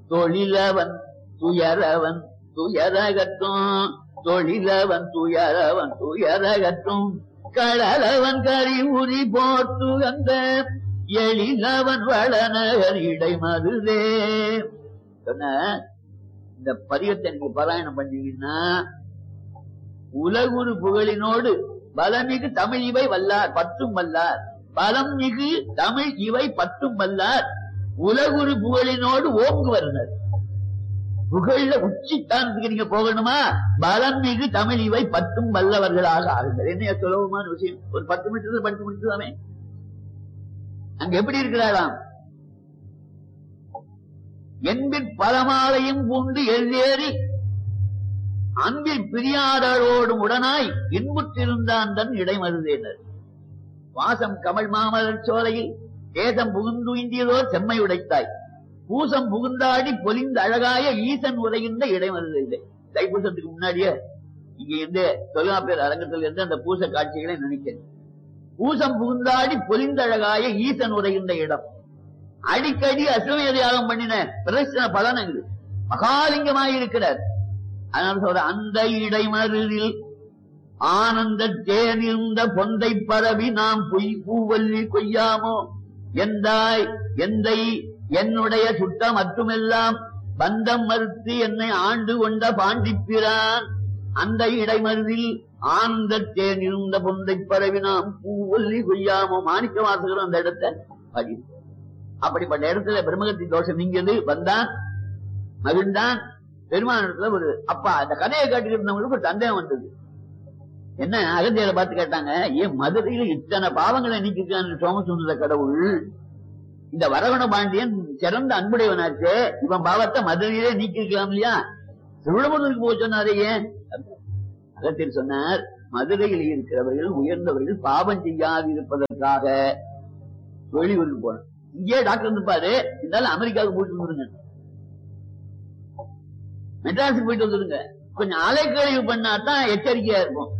தொழிலவன் துயரவன் துயரகற்றும் தொழிலவன் துயரவன் துயரகற்றும் கடலவன் கரி உரி போட்டு அந்த எழிலவன் வளநகர் இடைமருதே சொன்ன இந்த பதியத்தை நீங்க பாராயணம் பண்ணீங்கன்னா உலகுரு புகழினோடு பலமிகு தமிழ் இவை வல்லார் பற்றும் வல்லார் பலம் மிகு தமிழ் இவை பற்றும் வல்லார் உலகுரு புகழினோடு ஓங்குவர்னர் புகழ்ல உச்சித்தானத்துக்கு நீங்க போகணுமா பலம் மிகு தமிழ் இவை பத்தும் வல்லவர்களாக ஆகுங்கள் என்ன சுலபமான விஷயம் ஒரு பத்து மீட்டர் படித்து முடிச்சுதாமே அங்க எப்படி இருக்கிறாராம் என்பிற் பலமாலையும் பூண்டு எல்லேறி அன்பில் பிரியாதோடும் உடனாய் இன்புற்றிருந்தான் தன் இடைமருதேனர் வாசம் கமல் மாமலர் சோலையில் தேசம் புகுந்துயிந்தியதோர் செம்மை உடைத்தாய் பூசம் புகுந்தாடி பொலிந்த அழகாய ஈசன் உரைகின்ற இடைமருது இல்லை தைப்பூசத்துக்கு முன்னாடியே இங்க இருந்து தொல்காப்பியர் அரங்கத்தில் இருந்து அந்த பூச காட்சிகளை நினைக்கிறேன் பூசம் புகுந்தாடி பொலிந்தழகாய ஈசன் உரைகின்ற இடம் அடிக்கடி அசுவமேத யாகம் பண்ணின பிரதர்சன பலன் அங்கு மகாலிங்கமாய் இருக்கிறார் அதனால சொல்ற அந்த இடைமருதில் ஆனந்த தேனிருந்த பொந்தை பரவி நாம் பொய் பூவல்லி கொய்யாமோ எந்தாய் எந்தை என்னுடைய சுட்டம் மட்டுமெல்லாம் பந்தம் மறுத்து என்னை ஆண்டு கொண்ட பாண்டிப்பிரான் அந்த இடைமருதில் ஆனந்த தேனிருந்த பொந்தை பரவி நாம் பூவல்லி கொய்யாமோ மாணிக்க வாசகர் அந்த இடத்தை படி அப்படிப்பட்ட இடத்துல பிரம்மகத்தி தோஷம் நீங்கியது வந்தான் மகிழ்ந்தான் பெருமானத்துல ஒரு அப்பா அந்த கதையை கேட்டுக்கிட்டு இருந்தவங்களுக்கு ஒரு சந்தேகம் வந்தது என்ன அகந்தியரை பார்த்து கேட்டாங்க ஏன் மதுரையில இத்தனை பாவங்களை நீக்கிருக்கான்னு சோமசுந்தர கடவுள் இந்த வரவண பாண்டியன் சிறந்த அன்புடையவனாச்சே இவன் பாவத்தை மதுரையிலே நீக்கிருக்கலாம் இல்லையா திருவிழமூருக்கு போக சொன்னாரே ஏன் அகத்தியர் சொன்னார் மதுரையில் இருக்கிறவர்கள் உயர்ந்தவர்கள் பாவம் செய்யாது இருப்பதற்காக வெளியூருக்கு போன இங்கே டாக்டர் இருப்பாரு இருந்தாலும் அமெரிக்காவுக்கு போயிட்டு வந்துருங்க மெட்ராஸுக்கு போயிட்டு வந்துருங்க கொஞ்சம் அலைக்கழிவு பண்ணாதான் எச்சரிக்கையா இருக்கும்